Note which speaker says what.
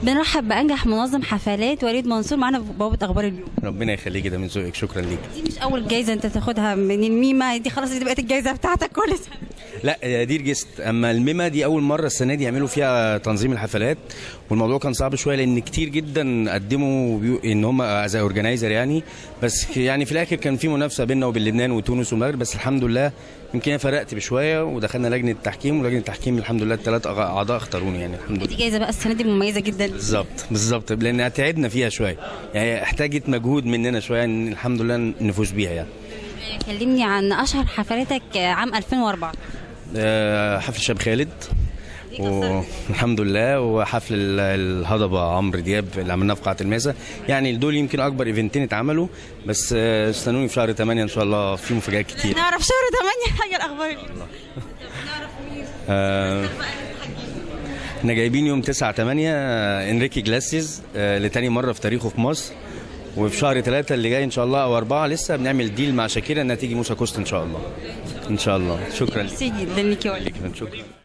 Speaker 1: بنرحب بانجح منظم حفلات وليد منصور معانا في بوابه اخبار اليوم
Speaker 2: ربنا يخليكي ده من ذوقك شكرا ليك
Speaker 1: دي مش اول جايزه انت تاخدها من الميمه دي خلاص دي بقت الجايزه بتاعتك كل سنه
Speaker 2: لا دي رجست اما الميمه دي اول مره السنه دي يعملوا فيها تنظيم الحفلات والموضوع كان صعب شويه لان كتير جدا قدموا بيو- ان هم از اورجنايزر يعني بس يعني في الاخر كان في منافسه بيننا وبين لبنان وتونس والمغرب بس الحمد لله يمكن انا فرقت بشويه ودخلنا لجنه التحكيم ولجنه التحكيم الحمد لله الثلاث اعضاء اختاروني يعني الحمد لله
Speaker 1: دي جايزه بقى السنه دي مميزه جدا
Speaker 2: بالظبط بالظبط لان تعبنا فيها شويه يعني احتاجت مجهود مننا شويه ان الحمد لله نفوز بيها يعني
Speaker 1: كلمني عن اشهر حفلاتك عام 2004
Speaker 2: آه، حفل شاب خالد
Speaker 1: دي كسرت.
Speaker 2: والحمد لله وحفل ال- الهضبه عمرو دياب اللي عملناه في قاعه الماسه يعني دول يمكن اكبر ايفنتين اتعملوا بس آه، استنوني في شهر 8 ان شاء الله في مفاجات كتير
Speaker 1: نعرف شهر 8 حاجه الاخبار اليوم
Speaker 2: آه، احنا جايبين يوم 9 8 آه، انريكي جلاسيز آه، لتاني مره في تاريخه في مصر وفي شهر ثلاثة اللي جاي ان شاء الله او أربعة لسه بنعمل ديل مع شاكيرا انها تيجي موسى كوست ان شاء الله ان شاء الله شكرا لك
Speaker 1: ميرسي جدا ليكي وليد
Speaker 2: شكرا